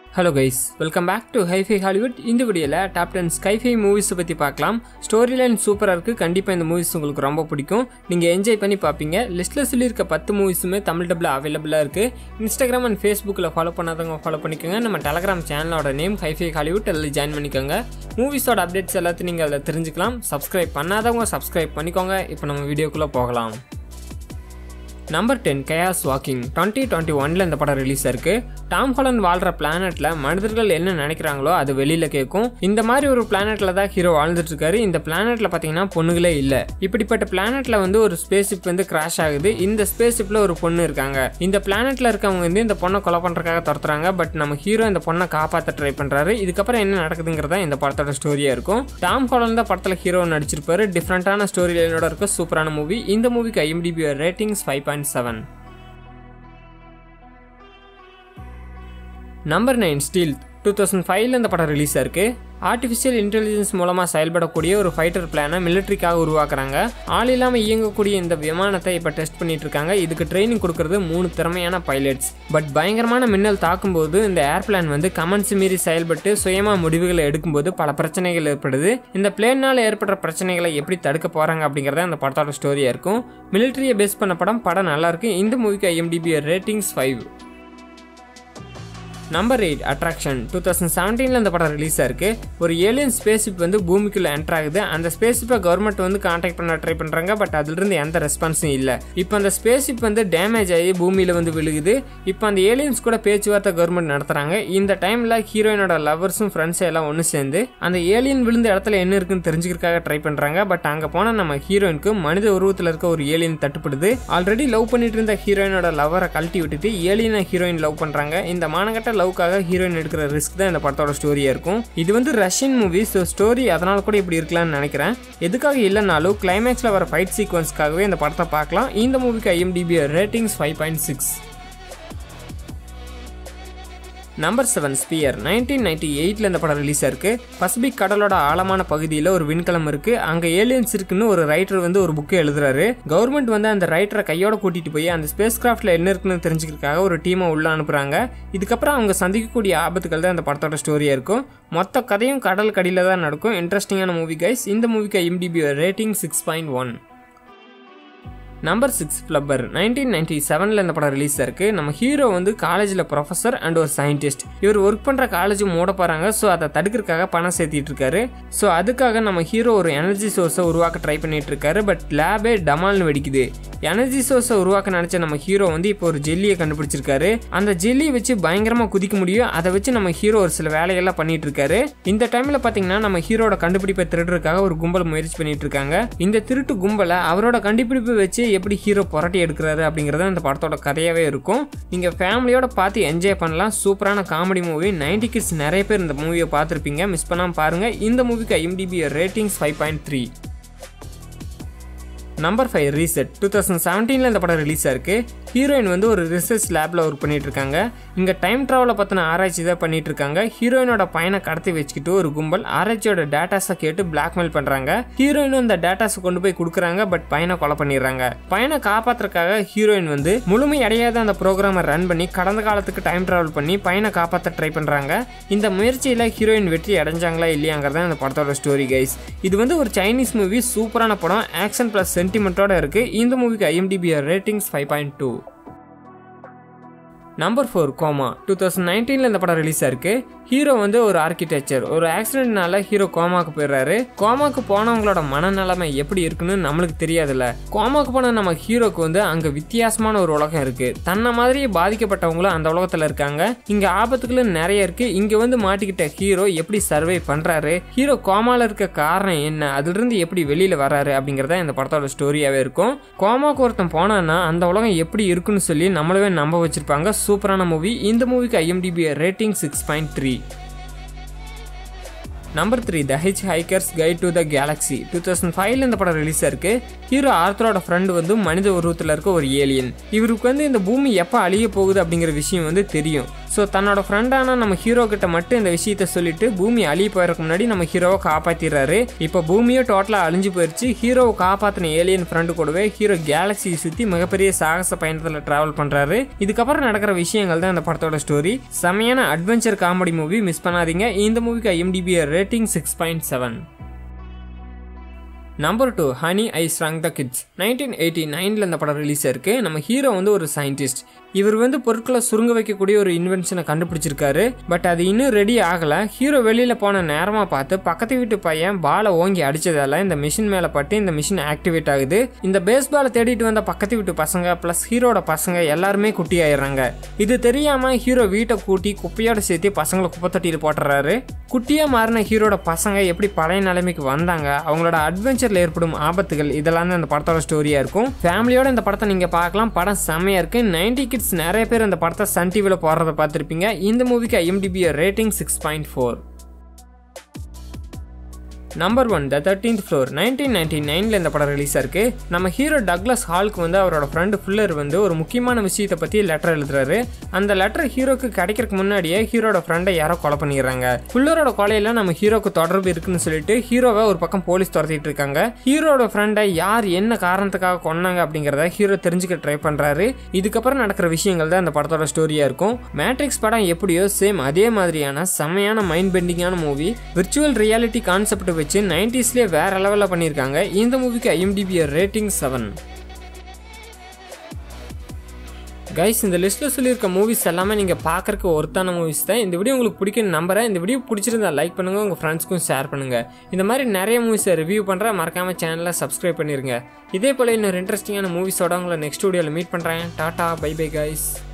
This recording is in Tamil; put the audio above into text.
hello guys welcome back to hifi Hollywood இந்த வீடியோவில் டாப் டென் ஸ்கைஃபை மூவிஸை பற்றி பார்க்கலாம் ஸ்டோரி லைன் சூப்பராக இருக்குது கண்டிப்பாக இந்த மூவிஸ் உங்களுக்கு ரொம்ப பிடிக்கும் நீங்கள் என்ஜாய் பண்ணி பார்ப்பீங்க லிஸ்ட்டில் சொல்லியிருக்க பத்து மூவிஸுமே தமிழ் டப்பில் அவைலபிளாக இருக்குது இன்ஸ்டாகிராம் அண்ட் ஃபேஸ்புக்கில் ஃபாலோ பண்ணாதவங்க ஃபாலோ பண்ணிக்கோங்க நம்ம டெலகிராம் சேனலோட நேம் ஹைஃபை ஹாலிவுட் அதில் ஜாயின் பண்ணிக்கோங்க மூவிஸோட அப்டேட்ஸ் எல்லாத்தையும் நீங்கள் அதில் தெரிஞ்சுக்கலாம் சப்ஸ்கிரைப் பண்ணாதவங்க சப்ஸ்கிரைப் பண்ணிக்கோங்க இப்போ நம்ம வீடியோக்குள்ளே போகலாம் number ten chaos walking twenty twenty ஒனில் இந்த படம் ரிலீஸ் ஆயிருக்கு டாம் ஹாலண்ட் வாழ்ற பிளானெட்டில் மனிதர்கள் என்ன நினைக்கிறாங்களோ அது வெளியில் கேட்கும் இந்த மாதிரி ஒரு பிளானெட்டில் தான் ஹீரோ வாழ்ந்துட்டு இருக்காரு இந்த பிளானெட்டில் பார்த்தீங்கன்னா பொண்ணுகளே இல்லை இப்படிப்பட்ட பிளானெட்டில் வந்து ஒரு ஸ்பேஸ் ஷிப் வந்து கிராஷ் ஆகுது இந்த ஸ்பேஸ் ஷிப்பில் ஒரு பொண்ணு இருக்காங்க இந்த பிளானெட்டில் இருக்கவங்க வந்து இந்த பொண்ணை கொலை பண்ணுறதுக்காக துரத்துறாங்க பட் நம்ம ஹீரோ இந்த பொண்ணை காப்பாற்ற ட்ரை பண்ணுறாரு இதுக்கப்புறம் என்ன நடக்குதுங்கிறதா இந்த படத்தோட ஸ்டோரியாக இருக்கும் டாம் ஹாலண்ட் தான் படத்தில் ஹீரோ நடிச்சிருப்பாரு டிஃப்ரெண்ட்டான ஸ்டோரி லைனோட இருக்க சூப்பரான மூவி இந்த மூவிக்கு IMDb ratings five point seven number nine steel two thousand ஃபைவ்ல இந்த படம் ரிலீஸ் ஆயிருக்கு ஆர்டிஃபிஷியல் இன்டெலிஜென்ஸ் மூலமாக செயல்படக்கூடிய ஒரு ஃபைட்டர் பிளானை மிலிட்ரிக்காக உருவாக்குறாங்க ஆள் இல்லாமல் இயங்கக்கூடிய இந்த விமானத்தை இப்போ டெஸ்ட் பண்ணிட்டு இருக்காங்க இதுக்கு ட்ரைனிங் கொடுக்கறது மூணு திறமையான பைலட்ஸ் பட் பயங்கரமான மின்னல் தாக்கும்போது இந்த ஏர்பிளான் வந்து கமெண்ட்ஸ் மீறி செயல்பட்டு சுயமாக முடிவுகளை எடுக்கும்போது பல பிரச்சனைகள் ஏற்படுது இந்த பிளேனால் ஏற்படுற பிரச்சனைகளை எப்படி தடுக்க போகிறாங்க அப்படிங்கிறத அந்த படத்தோட ஸ்டோரியாக இருக்கும் மிலிட்ரியை பேஸ் பண்ண படம் படம் நல்லா இருக்கு இந்த மூவிக்கு IMDb ratings five number eight attraction two thousand செவன்டீனில் இந்த படம் ரிலீஸ் ஆயிருக்கு ஒரு ஏலியன் ஸ்பேஸ்ஷிப் வந்து பூமிக்குள்ளே என்டர் ஆகுது அந்த ஸ்பேஸ்ஷிப்பை கவர்மெண்ட் வந்து காண்டாக்ட் பண்ண ட்ரை பண்ணுறாங்க பட் அதுலேருந்து எந்த ரெஸ்பான்ஸும் இல்லை இப்போ அந்த ஸ்பேஸ்ஷிப் வந்து டேமேஜ் ஆகி பூமியில் வந்து விழுகுது இப்போ அந்த ஏலியன்ஸ் கூட பேச்சுவார்த்தை கவர்மெண்ட் நடத்துகிறாங்க இந்த டைமில் ஹீரோயினோட லவர்ஸும் ஃப்ரெண்ட்ஸும் எல்லாம் ஒன்று சேர்ந்து அந்த ஏலியன் விழுந்த இடத்துல என்ன இருக்குன்னு தெரிஞ்சுக்கிறதுக்காக ட்ரை பண்ணுறாங்க பட் அங்கே போனால் நம்ம ஹீரோயினுக்கு மனித உருவத்தில் இருக்க ஒரு ஏலியன் தட்டுப்படுது ஆல்ரெடி லவ் பண்ணிட்டு இருந்த ஹீரோயினோட லவரை கழட்டி விட்டுட்டு ஏலியனை ஹீரோயின் லவ் பண்ணுறாங்க இந்த மானகட்ட லவ்க்காக ஹீரோயின் எடுக்கிற ரிஸ்க் தான் இந்த படத்தோட ஸ்டோரியாக இருக்கும் இது வந்து ரஷ்யன் மூவி ஸோ ஸ்டோரி அதனால கூட இப்படி இருக்கலாம்னு நினைக்கிறேன் எதுக்காக இல்லைனாலும் கிளைமேக்ஸில் வர ஃபைட் சீக்வன்ஸ்க்காகவே இந்த படத்தை பார்க்கலாம் இந்த மூவிக்கு IMDb ratings five point six number seven sphere nineteen ninety எயிட்டில் இந்த படம் ரிலீஸ் ஆயிருக்கு பசிபிக் கடலோட ஆழமான பகுதியில் ஒரு விண்கலம் இருக்கு அங்கே ஏலியன்ஸ் இருக்குன்னு ஒரு ரைட்டர் வந்து ஒரு புக்கு எழுதுறாரு கவர்மெண்ட் வந்து அந்த ரைட்டரை கையோட கூட்டிட்டு போய் அந்த ஸ்பேஸ் கிராஃப்ட்ல என்ன இருக்குன்னு தெரிஞ்சுக்கிறதுக்காக ஒரு டீமை உள்ள அனுப்புறாங்க இதுக்கப்புறம் அவங்க சந்திக்கக்கூடிய ஆபத்துகள் தான் இந்த படத்தோட ஸ்டோரியா இருக்கும் மொத்த கதையும் கடல் கடியில தான் நடக்கும் இன்ட்ரெஸ்டிங்கான மூவி கைஸ் இந்த மூவிக்கு MDB rating six point one number six flubber nineteen ninety செவனில் இந்த படம் ரிலீஸ் ஆயிருக்கு நம்ம ஹீரோ வந்து காலேஜில் ப்ரொஃபஸர் அண்ட் ஒரு சயின்டிஸ்ட் இவர் ஒர்க் பண்ணுற காலேஜ் மூட போகிறாங்க ஸோ அதை தடுக்கிறதுக்காக பணம் சேர்த்திட்டு இருக்காரு ஸோ அதுக்காக நம்ம ஹீரோ ஒரு எனர்ஜி சோர்ஸை உருவாக்க ட்ரை பண்ணிட்டு இருக்காரு பட் லேபே டமால்னு வெடிக்குது எனர்ஜி சோர்ஸை உருவாக்க நினச்ச நம்ம ஹீரோ வந்து இப்போ ஒரு ஜெல்லியை கண்டுபிடிச்சிருக்காரு அந்த ஜெல்லியை வச்சு பயங்கரமாக குதிக்க முடியும் அதை வச்சு நம்ம ஹீரோ ஒரு சில வேலைகள்லாம் பண்ணிட்டு இருக்காரு இந்த டைமில் பார்த்தீங்கன்னா நம்ம ஹீரோட கண்டுபிடிப்பை திருடுறதுக்காக ஒரு கும்பல் முயற்சி பண்ணிட்டு இருக்காங்க இந்த திருட்டு கும்பலை அவரோட கண்டுபிடிப்பை வச்சு எப்படி ஹீரோ புரட்டி எடுக்கிறாரு அப்படிங்கிறது அந்த படத்தோட கதையாகவே இருக்கும் நீங்கள் ஃபேமிலியோட பார்த்து என்ஜாய் பண்ணலாம் சூப்பரான காமெடி மூவி நைன்டி கிட்ஸ் நிறைய பேர் இந்த மூவியை பார்த்துருப்பீங்க மிஸ் பண்ணாமல் பாருங்கள் இந்த மூவிக்கு IMDb ratings five point three number five reset two thousand செவன்டீனில் இந்த படம் ரிலீஸ் ஆயிருக்கு ஹீரோயின் வந்து ஒரு ரிசர்ச் லேபில் ஒர்க் பண்ணிட்டு இருக்காங்க இங்கே டைம் ட்ராவலை பற்றின ஆராய்ச்சி தான் பண்ணிட்டு இருக்காங்க ஹீரோயினோட பையனை கடத்தி வச்சுக்கிட்டு ஒரு கும்பல் ஆராய்ச்சியோட டேட்டாஸை கேட்டு பிளாக்மெயில் பண்ணுறாங்க ஹீரோயினும் அந்த டேட்டாஸை கொண்டு போய் கொடுக்குறாங்க பட் பையனை கொலை பண்ணிடுறாங்க பையனை காப்பாற்றுறதுக்காக ஹீரோயின் வந்து முழுமை அடையாத அந்த ப்ரோக்ராமை ரன் பண்ணி கடந்த காலத்துக்கு டைம் ட்ராவல் பண்ணி பையனை காப்பாற்ற ட்ரை பண்ணுறாங்க இந்த முயற்சியில் ஹீரோயின் வெற்றி அடைஞ்சாங்களா இல்லையாங்கிறத இந்த படத்தோட ஸ்டோரி கைஸ் இது வந்து ஒரு சைனீஸ் மூவி சூப்பரான படம் ஆக்ஷன் ப்ளஸ் சென்டிமெண்ட்டோட இருக்கு இந்த மூவிக்கு IMDb ratings five point two number four coma two thousand நைன்டீனில் இந்த படம் ரிலீஸ் ஆயிருக்கு ஹீரோ வந்து ஒரு ஆர்கிடெக்சர் ஒரு ஆக்சிடென்ட்னால ஹீரோ கோமாக்கு போயிடுறாரு கோமாக்கு போனவங்களோட மனநிலைமை எப்படி இருக்குன்னு நம்மளுக்கு தெரியாதுல்ல கோமாக்கு போன நம்ம ஹீரோக்கு வந்து அங்கே வித்தியாசமான ஒரு உலகம் இருக்கு தன்னை மாதிரியே பாதிக்கப்பட்டவங்களும் அந்த உலகத்தில் இருக்காங்க இங்கே ஆபத்துகளும் நிறைய இருக்கு இங்கே வந்து மாட்டிக்கிட்ட ஹீரோ எப்படி சர்வை பண்ணுறாரு ஹீரோ கோமால இருக்க காரணம் என்ன அதுலேருந்து எப்படி வெளியில் வராரு அப்படிங்கிறத இந்த படத்தோட ஸ்டோரியாகவே இருக்கும் கோமாக்கு ஒருத்தன் போனான்னா அந்த உலகம் எப்படி இருக்குன்னு சொல்லி நம்மளவே நம்ப வச்சிருப்பாங்க சூப்பரான மூவி இந்த மூவிக்கு IMDb rating six point three number three the hitchhiker's guide to the galaxy two thousand ஃபைவ்ல இந்த படம் ரிலீஸ் ஆயிருக்கு ஹீரோ ஆர்த்தரோட ஃப்ரெண்டு வந்து மனித உருவத்தில் இருக்க ஒரு ஏலியன் இவருக்கு வந்து இந்த பூமி எப்போ அழிய போகுது அப்படிங்கிற விஷயம் வந்து தெரியும் ஸோ தன்னோட ஃப்ரெண்டான நம்ம ஹீரோ கிட்ட மட்டும் இந்த விஷயத்த சொல்லிட்டு பூமி அழிய போயறதுக்கு முன்னாடி நம்ம ஹீரோவை காப்பாத்திடுறாரு இப்போ பூமியும் டோட்டலாக அழிஞ்சு போயிடுச்சு ஹீரோவை காப்பாத்தின ஏலியன் ஃப்ரெண்டு கூடவே ஹீரோ கேலக்ஸியை சுற்றி மிகப்பெரிய சாகச பயணத்தில் டிராவல் பண்ணுறாரு இதுக்கப்புறம் நடக்கிற விஷயங்கள் தான் இந்த படத்தோட ஸ்டோரி செமையான அட்வென்ச்சர் காமெடி மூவி மிஸ் பண்ணாதீங்க இந்த மூவிக்கு IMDb rating six point seven number two honey I shrunk the kids nineteen eighty நைனில் இந்த படம் ரிலீஸ் ஆயிருக்கு நம்ம ஹீரோ வந்து ஒரு சயின்டிஸ்ட் இவர் வந்து பொருட்களை சுருங்க வைக்கக்கூடிய ஒரு இன்வென்ஷனை கண்டுபிடிச்சிருக்காரு பட் அது இன்னும் ரெடி ஆகலை ஹீரோ வெளியில் போன நேரமாக பார்த்து பக்கத்து வீட்டு பையன் பாலை ஓங்கி அடிச்சதால இந்த மிஷின் மேலே பட்டு இந்த மிஷின் ஆக்டிவேட் ஆகுது இந்த பேஸ் பாலை தேடிட்டு வந்த பக்கத்து வீட்டு பசங்க ப்ளஸ் ஹீரோட பசங்க எல்லாருமே குட்டி ஆயிடுறாங்க இது தெரியாமல் ஹீரோ வீட்டை கூட்டி குப்பையோட சேர்த்து பசங்களை குப்பை தொட்டியில் போட்டுறாரு குட்டியாக மாறின ஹீரோட பசங்க எப்படி பழைய நிலைமைக்கு வந்தாங்க அவங்களோட அட்வென்ச்சரில் ஏற்படும் ஆபத்துகள் இதெல்லாம் தான் இந்த படத்தோட ஸ்டோரியாக இருக்கும் ஃபேமிலியோட இந்த படத்தை நீங்கள் பார்க்கலாம் படம் செம்மையாக இருக்கு நைன்டி கிட்ஸ் நிறைய பேர் இந்த படத்தை சன் டிவியில் போடுறத பார்த்துருப்பீங்க இந்த மூவிக்கு IMDb rating six point four number one the thirteenth floor nineteen ninety நைனில் இந்த படம் ரிலீஸ் ஆயிருக்கு நம்ம ஹீரோ டக்ளஸ் ஹால்க்கு வந்து அவரோட ஃப்ரெண்டு ஃபுல்லர் வந்து ஒரு முக்கியமான விஷயத்தை பற்றி லெட்டர் எழுதுறாரு அந்த லெட்டர் ஹீரோக்கு கிடைக்கிறதுக்கு முன்னாடியே ஹீரோட ஃப்ரெண்டை யாரோ கொலை பண்ணிடுறாங்க ஃபுல்லரோட கொலையில் நம்ம ஹீரோக்கு தொடர்பு இருக்குன்னு சொல்லிட்டு ஹீரோவை ஒரு பக்கம் போலீஸ் துரத்திட்டு இருக்காங்க ஹீரோட ஃப்ரெண்டை யார் என்ன காரணத்துக்காக கொன்னாங்க அப்படிங்கிறத ஹீரோ தெரிஞ்சுக்க ட்ரை பண்ணுறாரு இதுக்கப்புறம் நடக்கிற விஷயங்கள் தான் இந்த படத்தோட ஸ்டோரியாக இருக்கும் மேட்ரிக்ஸ் படம் எப்படியோ சேம் அதே மாதிரியான செம்மையான மைண்ட் பெண்டிங்கான மூவி விர்ச்சுவல் ரியாலிட்டி கான்செப்ட் வச்சு நைன்டிஸ்லேயே வேற லெவலில் பண்ணியிருக்காங்க இந்த மூவிக்கு ஐஎம்டிபி ரேட்டிங் செவன் கைஸ் இந்த லிஸ்ட்டில் சொல்லியிருக்க மூவிஸ் எல்லாமே நீங்கள் பார்க்குறக்கு ஒருத்தான மூவிஸ் தான் இந்த வீடியோ உங்களுக்கு பிடிக்குன்னு நம்புறேன் இந்த வீடியோ பிடிச்சிருந்தா லைக் பண்ணுங்கள் உங்கள் ஃப்ரெண்ட்ஸ்க்கும் ஷேர் பண்ணுங்கள் இந்த மாதிரி நிறைய மூவிஸை ரிவ்யூ பண்ணுறேன் மறக்காமல் சேனலை சப்ஸ்கிரைப் பண்ணிடுங்க இதே போல் இன்னொரு இன்ட்ரெஸ்டிங்கான மூவிஸோட உங்களை நெக்ஸ்ட் வீடியோவில் மீட் பண்ணுறேன் டாட்டா பை பை கைஸ்